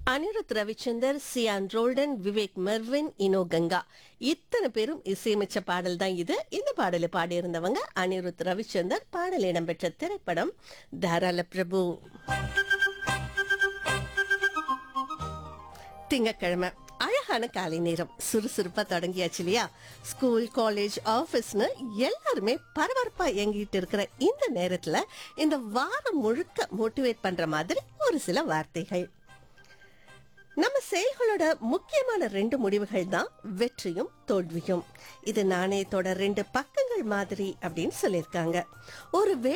Anirudh Ravichander Sean Roldan Vivek Mervin இனோ கங்கா இத்தனை பேரும் இசையமைச்ச பாடல் தான் இது இந்த பாடலை பாடியிருந்தவங்க அனிருத் ரவிச்சந்தர் பாடல் இடம்பெற்ற திரைப்படம் தாராள பிரபு திங்கட்கிழமை அழகான காலை நேரம் சுறுசுறுப்பா தொடங்கியாச்சு இல்லையா ஸ்கூல் காலேஜ் ஆபீஸ்னு எல்லாருமே பரபரப்பா இயங்கிட்டு இருக்கிற இந்த நேரத்துல இந்த வாரம் முழுக்க மோட்டிவேட் பண்ற மாதிரி ஒரு சில வார்த்தைகள் நம்ம செயல்களோட முக்கியமான ரெண்டு முடிவுகள் தான் வெற்றியும் தோல்வியும் இது நாணயத்தோட ரெண்டு பக்கங்கள் மாதிரி அப்படின்னு சொல்லியிருக்காங்க ஒரு